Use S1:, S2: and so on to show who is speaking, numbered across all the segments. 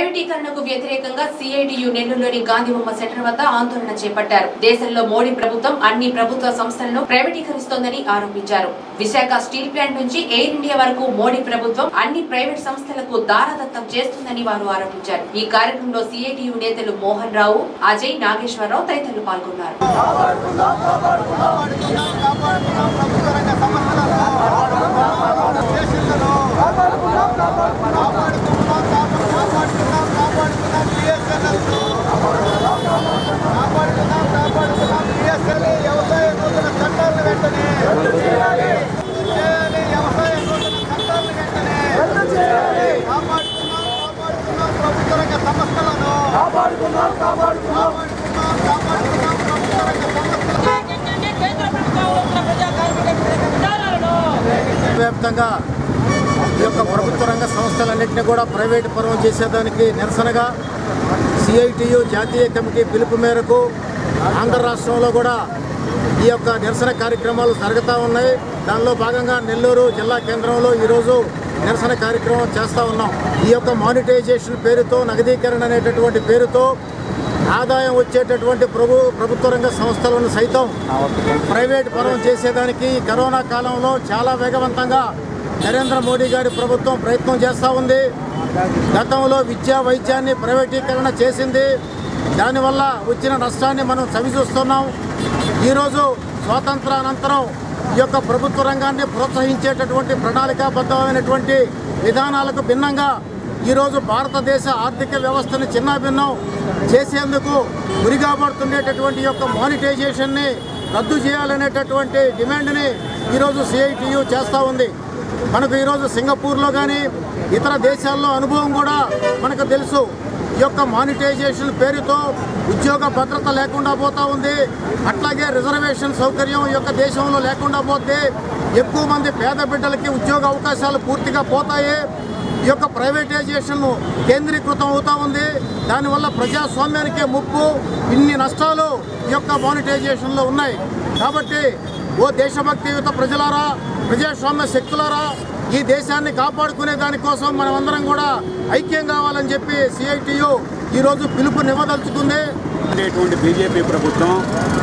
S1: ప్రైవేటీకరణకు వ్యతిరేకంగా సిఐటియు నెల్లూరులోని గాంధీబొమ్మ సెంటర్ వద్ద ఆందోళన చేపట్టారు దేశంలో మోడీ ప్రభుత్వం అన్ని ప్రభుత్వ సంస్థలను ప్రైవేటీకరిస్తోందని ఆరోపించారు విశాఖ స్టీల్ ప్లాంట్ నుంచి ఎయిర్ ఇండియా వరకు మోడీ ప్రభుత్వం అన్ని ప్రైవేట్ సంస్థలకు దారాదత్తం చేస్తుందని వారు ఆరోపించారు ఈ కార్యక్రమంలో సిఐటియు నేతలు మోహన్ రావు అజయ్ నాగేశ్వరరావు తదితరులు పాల్గొన్నారు
S2: వ్యవసాయ నూతన చట్టాలను వెంటనే చేయాలి వ్యవసాయ నూతన చట్టాలను వెంటనే కాపాడుతున్నాం కాపాడుతున్నాం ప్రభుత్వ రంగ సంస్థలను కాపాడుతున్నాం కాపాడుతున్నాం కాపాడుతున్నాం ప్రభుత్వ రంగ సంస్థలను
S3: కేంద్ర ప్రభుత్వం ప్రజా కార్మిక వ్యతిరేక విధానాలను
S4: వ్యాప్తంగా ఈ యొక్క ప్రభుత్వ రంగ సంస్థలన్నింటినీ కూడా ప్రైవేటు పరం చేసేదానికి నిరసనగా సిఐటియు జాతీయ కమిటీ పిలుపు మేరకు ఆంధ్ర రాష్ట్రంలో కూడా ఈ యొక్క నిరసన కార్యక్రమాలు జరుగుతూ ఉన్నాయి దానిలో భాగంగా నెల్లూరు జిల్లా కేంద్రంలో ఈరోజు నిరసన కార్యక్రమం చేస్తూ ఉన్నాం ఈ యొక్క మానిటైజేషన్ పేరుతో నగదీకరణ అనేటటువంటి పేరుతో ఆదాయం వచ్చేటటువంటి ప్రభు ప్రభుత్వ రంగ సంస్థలను సైతం ప్రైవేట్ పరం చేసేదానికి ఈ కరోనా కాలంలో చాలా వేగవంతంగా నరేంద్ర మోడీ గారి ప్రభుత్వం ప్రయత్నం చేస్తూ ఉంది గతంలో విద్యా వైద్యాన్ని ప్రైవేటీకరణ చేసింది దానివల్ల వచ్చిన నష్టాన్ని మనం చవిచూస్తున్నాం ఈరోజు స్వాతంత్రానంతరం ఈ యొక్క ప్రభుత్వ రంగాన్ని ప్రోత్సహించేటటువంటి ప్రణాళికాబద్ధమైనటువంటి విధానాలకు భిన్నంగా ఈరోజు భారతదేశ ఆర్థిక వ్యవస్థను చిన్నాభిన్నం చేసేందుకు గురిగాబడుతుండేటటువంటి యొక్క మానిటైజేషన్ని రద్దు చేయాలనేటటువంటి డిమాండ్ని ఈరోజు సిఐటియు చేస్తూ ఉంది మనకు ఈరోజు సింగపూర్లో కానీ ఇతర దేశాల్లో అనుభవం కూడా మనకు తెలుసు ఈ యొక్క మానిటైజేషన్ పేరుతో ఉద్యోగ భద్రత లేకుండా పోతా ఉంది అట్లాగే రిజర్వేషన్ సౌకర్యం ఈ యొక్క దేశంలో లేకుండా పోతే ఎక్కువ మంది పేద బిడ్డలకి ఉద్యోగ అవకాశాలు పూర్తిగా పోతాయి ఈ యొక్క ప్రైవేటైజేషన్ కేంద్రీకృతం అవుతా ఉంది దానివల్ల ప్రజాస్వామ్యానికే ముప్పు ఇన్ని నష్టాలు ఈ యొక్క మానిటైజేషన్లో ఉన్నాయి కాబట్టి ఓ దేశభక్తియుత ప్రజలారా ప్రజాస్వామ్య శక్తులారా ఈ దేశాన్ని కాపాడుకునే దానికోసం మనమందరం కూడా ఐక్యం కావాలని చెప్పి సిఐటియు ఈరోజు పిలుపునివ్వదలుచుకుంది
S5: ఉండేటువంటి బీజేపీ ప్రభుత్వం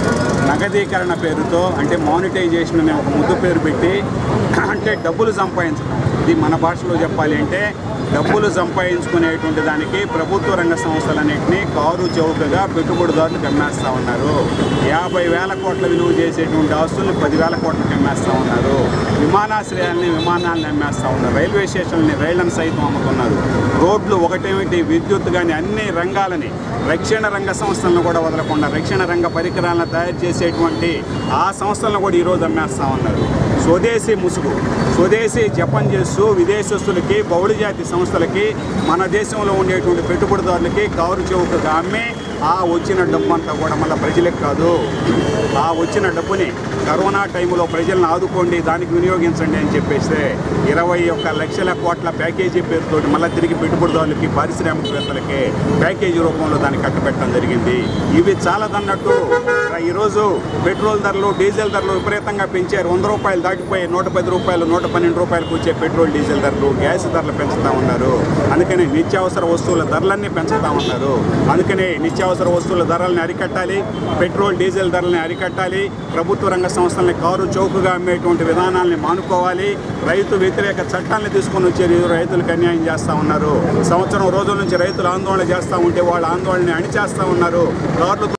S5: నగదీకరణ పేరుతో అంటే మానిటైజేషన్ అనే ఒక ముద్దు పేరు పెట్టి అంటే డబ్బులు సంపాదించడం ఇది మన భాషలో చెప్పాలి అంటే డబ్బులు సంపాదించుకునేటువంటి దానికి ప్రభుత్వ రంగ సంస్థలన్నింటినీ కారు చౌకగా పెట్టుబడిదారులకు అమ్మేస్తూ ఉన్నారు యాభై వేల కోట్ల విలువ చేసేటువంటి ఆస్తుల్ని పదివేల కోట్లకు అమ్మేస్తూ ఉన్నారు విమానాశ్రయాల్ని విమానాలను అమ్మేస్తూ ఉన్నారు రైల్వే స్టేషన్లని రైళ్లను సైతం అమ్ముతున్నారు రోడ్లు ఒకటేమిటి విద్యుత్ కానీ అన్ని రంగాలని రక్షణ రంగ సంస్థలను కూడా వదలకుండా రక్షణ రంగ పరికరాలను తయారు చేసేటువంటి ఆ సంస్థలను కూడా ఈరోజు అమ్మేస్తూ ఉన్నారు స్వదేశీ ముసుగు స్వదేశీ జపం చేస్తూ విదేశస్తులకి బౌళ జాతి సంస్థలకి మన దేశంలో ఉండేటువంటి పెట్టుబడిదారులకి కారు చౌకగా అమ్మి ఆ వచ్చిన డబ్బు అంతా కూడా మళ్ళీ ప్రజలకు కాదు ఆ వచ్చిన డబ్బుని కరోనా టైంలో ప్రజలను ఆదుకోండి దానికి వినియోగించండి అని చెప్పేస్తే ఇరవై ఒక్క లక్షల కోట్ల ప్యాకేజీ పేరుతోటి మళ్ళీ తిరిగి పెట్టుబడిదారులకి పారిశ్రామికవేత్తలకి ప్యాకేజీ రూపంలో దాన్ని కట్టబెట్టడం జరిగింది ఇవి చాలదన్నట్టు ఈరోజు పెట్రోల్ ధరలు డీజిల్ ధరలు విపరీతంగా పెంచారు వంద రూపాయలు దాటిపోయి నూట పది రూపాయలు నూట పన్నెండు రూపాయలకు వచ్చే పెట్రోల్ డీజిల్ ధరలు గ్యాస్ ధరలు పెంచుతా ఉన్నారు అందుకని నిత్యావసర వస్తువుల ధరలన్నీ పెంచుతా ఉన్నారు అందుకని నిత్యావసర వస్తువుల ధరల్ని అరికట్టాలి పెట్రోల్ డీజిల్ ధరల్ని అరికట్టాలి ప్రభుత్వ రంగ సంస్థల్ని కారు చౌకగా అమ్మేటువంటి విధానాల్ని మానుకోవాలి రైతు వ్యతిరేక చట్టాలను తీసుకొని వచ్చే రైతులకు అన్యాయం చేస్తూ ఉన్నారు సంవత్సరం రోజుల నుంచి రైతులు ఆందోళన చేస్తూ ఉంటే వాళ్ళ ఆందోళనని అణిచేస్తూ ఉన్నారు కార్లు